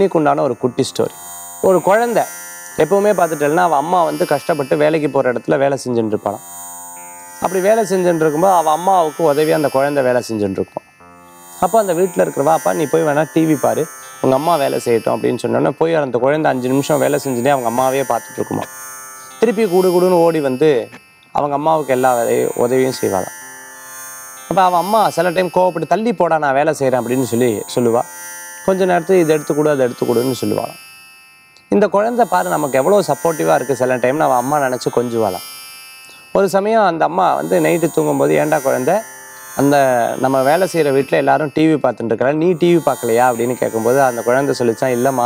இன்னைக்கு உண்டான ஒரு குட்டி ஸ்டோரி ஒரு குழந்தை எப்பவுமே பார்த்துட்டேன்னா அவள் அம்மா வந்து கஷ்டப்பட்டு வேலைக்கு போகிற இடத்துல வேலை செஞ்சுட்டு இருப்பாளாம் அப்படி வேலை செஞ்சுட்டு இருக்கும்போது அவள் அம்மாவுக்கு உதவி அந்த குழந்தை வேலை செஞ்சுட்டு இருக்கும் அப்போ அந்த வீட்டில் இருக்கிறவா அப்பா நீ போய் வேணா டிவி பாரு உங்கள் அம்மா வேலை செய்யட்டும் அப்படின்னு சொன்னோன்னே போய் அந்த குழந்தை அஞ்சு நிமிஷம் வேலை செஞ்சுட்டே அவங்க அம்மாவே பார்த்துட்டு இருக்குமா திருப்பி கூடு கூடுன்னு ஓடி வந்து அவங்க அம்மாவுக்கு எல்லா வேலையும் உதவியும் செய்வாளாம் அப்போ அவன் அம்மா சில டைம் கோவப்பட்டு தள்ளி போடா நான் வேலை செய்கிறேன் அப்படின்னு சொல்லி சொல்லுவா கொஞ்ச நேரத்துக்கு இதை எடுத்து கொடு அதை எடுத்து கொடுன்னு சொல்லுவாளாம் இந்த குழந்தை பாரு நமக்கு எவ்வளோ சப்போர்ட்டிவாக இருக்குது சில டைம் அவன் அம்மா நினச்சி கொஞ்சுவாளாம் ஒரு சமயம் அந்த அம்மா வந்து நைட்டு தூங்கும்போது ஏன்டா குழந்தை அந்த நம்ம வேலை செய்கிற வீட்டில் எல்லாரும் டிவி பார்த்துட்டு இருக்கிறா நீ டிவி பார்க்கலையா அப்படின்னு கேட்கும்போது அந்த குழந்தை சொல்லிச்சான் இல்லைம்மா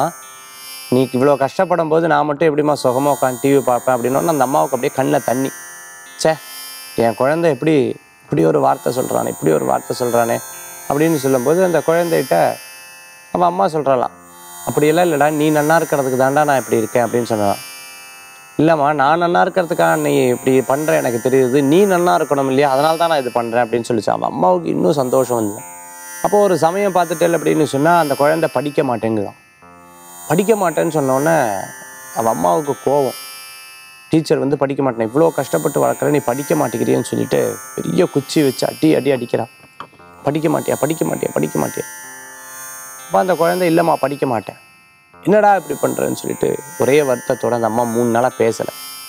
நீ இவ்வளோ கஷ்டப்படும் போது நான் மட்டும் எப்படிம்மா சுகமாக உட்காந்து டிவி பார்ப்பேன் அப்படின்னோன்னு அந்த அம்மாவுக்கு அப்படியே கண்ணில் தண்ணி ச்சே என் குழந்தை எப்படி இப்படி ஒரு வார்த்தை சொல்கிறானே இப்படி ஒரு வார்த்தை சொல்கிறானே அப்படின்னு சொல்லும்போது அந்த குழந்தைகிட்ட அவன் அம்மா சொல்கிறாளாம் அப்படியெல்லாம் இல்லைடா நீ நன்னா இருக்கிறதுக்கு தான்டா நான் இப்படி இருக்கேன் அப்படின்னு சொன்னான் இல்லைம்மா நான் நன்னா இருக்கிறதுக்காக நீ இப்படி பண்ணுற எனக்கு தெரியுது நீ நன்னா இருக்கணும் இல்லையா அதனால தான் நான் இது பண்ணுறேன் அப்படின்னு சொல்லிச்சு அவன் அம்மாவுக்கு இன்னும் சந்தோஷம் வந்து அப்போ ஒரு சமயம் பார்த்துட்டேன் அப்படின்னு சொன்னால் அந்த குழந்தை படிக்க மாட்டேங்குதான் படிக்க மாட்டேன்னு சொன்னோடனே அவன் அம்மாவுக்கு கோவம் டீச்சர் வந்து படிக்க மாட்டேன் இவ்வளோ கஷ்டப்பட்டு வளர்க்குற நீ படிக்க மாட்டேங்கிறியன்னு சொல்லிட்டு பெரிய குச்சி வச்சு அடி அடி அடிக்கிறான் படிக்க மாட்டியா படிக்க மாட்டியா படிக்க மாட்டியா அப்போ அந்த குழந்தை இல்லைம்மா படிக்க மாட்டேன் என்னடா இப்படி பண்ணுறேன்னு சொல்லிட்டு ஒரே வருத்தத்தோட அந்த அம்மா மூணு நாளாக பேசலை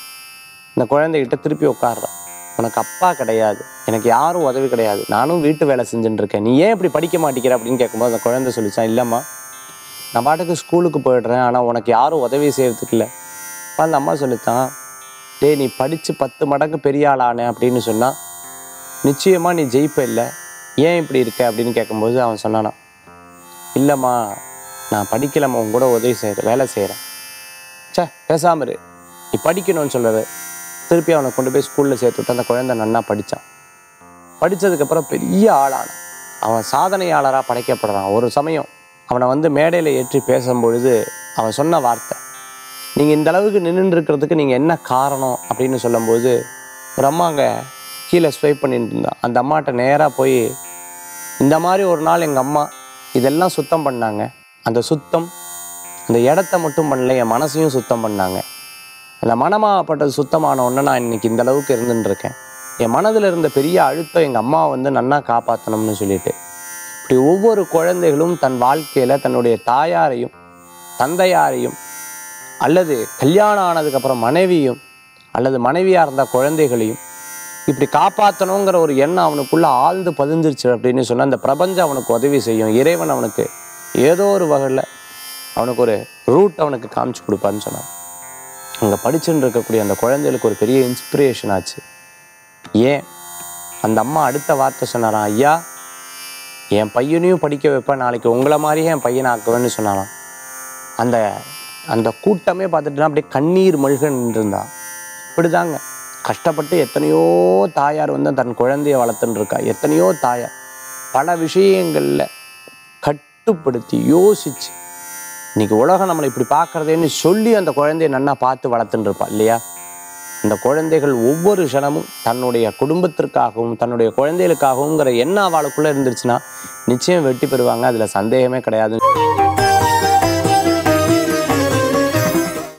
இந்த குழந்தைகிட்ட திருப்பி உட்காடுறான் உனக்கு அப்பா கிடையாது எனக்கு யாரும் உதவி கிடையாது நானும் வீட்டு வேலை செஞ்சுட்டு இருக்கேன் நீ ஏன் இப்படி படிக்க மாட்டேங்கிற அப்படின்னு கேட்கும்போது அந்த குழந்தை சொல்லிச்சான் இல்லைம்மா நான் பாட்டுக்கு ஸ்கூலுக்கு போயிடுறேன் ஆனால் உனக்கு யாரும் உதவி செய்யறதுக்கு இல்லை அப்ப அந்த அம்மா சொல்லித்தான் டேய் நீ படித்து பத்து மடங்கு பெரிய ஆளானே அப்படின்னு சொன்னால் நிச்சயமாக நீ ஜெயிப்ப இல்லை ஏன் இப்படி இருக்க அப்படின்னு கேட்கும்போது அவன் சொன்னானா இல்லைம்மா நான் படிக்கலம்மா உன் கூட உதவி செய்கிறேன் வேலை செய்கிறேன் ச்சே பேசாம இரு நீ படிக்கணும்னு சொல்லவே திருப்பி அவனை கொண்டு போய் ஸ்கூலில் சேர்த்து விட்டு அந்த குழந்தை நன்னா படித்தான் படித்ததுக்கப்புறம் பெரிய ஆளானான் அவன் சாதனையாளராக படைக்கப்படுறான் ஒரு சமயம் அவனை வந்து மேடையில் ஏற்றி பேசும்பொழுது அவன் சொன்ன வார்த்தை நீங்கள் இந்த அளவுக்கு நின்றுட்டு இருக்கிறதுக்கு நீங்கள் என்ன காரணம் அப்படின்னு சொல்லும்போது ஒரு அம்மா அங்கே கீழே ஸ்வைப் பண்ணிட்டு இருந்தான் அந்த அம்மாட்ட நேராக போய் இந்த மாதிரி ஒரு நாள் எங்கள் அம்மா இதெல்லாம் சுத்தம் பண்ணாங்க அந்த சுத்தம் அந்த இடத்த மட்டும் பண்ணல என் மனசையும் சுத்தம் பண்ணாங்க அந்த மனமாகப்பட்டது சுத்தமான உடனே நான் இன்னைக்கு இந்த அளவுக்கு இருந்துட்டு இருக்கேன் என் மனதில் இருந்த பெரிய அழுத்தம் எங்கள் அம்மாவை வந்து நன்னா காப்பாற்றணும்னு சொல்லிட்டு இப்படி ஒவ்வொரு குழந்தைகளும் தன் வாழ்க்கையில் தன்னுடைய தாயாரையும் தந்தையாரையும் அல்லது கல்யாணம் ஆனதுக்கப்புறம் மனைவியும் அல்லது மனைவியாக இருந்த குழந்தைகளையும் இப்படி காப்பாற்றணுங்கிற ஒரு எண்ணம் அவனுக்குள்ள ஆழ்ந்து பதிஞ்சிருச்சு அப்படின்னு சொன்னால் அந்த பிரபஞ்சம் அவனுக்கு உதவி செய்யும் இறைவன் அவனுக்கு ஏதோ ஒரு வகையில் அவனுக்கு ஒரு ரூட் அவனுக்கு காமிச்சு கொடுப்பான்னு சொன்னான் அங்கே படிச்சுட்டு இருக்கக்கூடிய அந்த குழந்தைகளுக்கு ஒரு பெரிய இன்ஸ்பிரேஷன் ஆச்சு ஏன் அந்த அம்மா அடுத்த வார்த்தை சொன்னாராம் ஐயா என் பையனையும் படிக்க வைப்பேன் நாளைக்கு உங்களை மாதிரியே என் பையனை ஆக்குவேன்னு சொன்னாராம் அந்த அந்த கூட்டமே பார்த்துட்டுனா அப்படியே கண்ணீர் மல்க நின்றுருந்தான் இப்படிதாங்க கஷ்டப்பட்டு எத்தனையோ தாயார் வந்து தன் குழந்தைய வளர்த்துன்னு இருக்கா எத்தனையோ தாயார் பல விஷயங்களில் கட்டுப்படுத்தி யோசிச்சு இன்னைக்கு உலகம் நம்மளை இப்படி பார்க்கறதேன்னு சொல்லி அந்த குழந்தைய நன்னா பார்த்து வளர்த்துன்னு இருப்பா இல்லையா அந்த குழந்தைகள் ஒவ்வொரு க்ஷணமும் தன்னுடைய குடும்பத்திற்காகவும் தன்னுடைய குழந்தைகளுக்காகவுங்கிற எண்ணம் அவளுக்குள்ளே இருந்துருச்சுன்னா நிச்சயம் வெற்றி பெறுவாங்க அதில் சந்தேகமே கிடையாது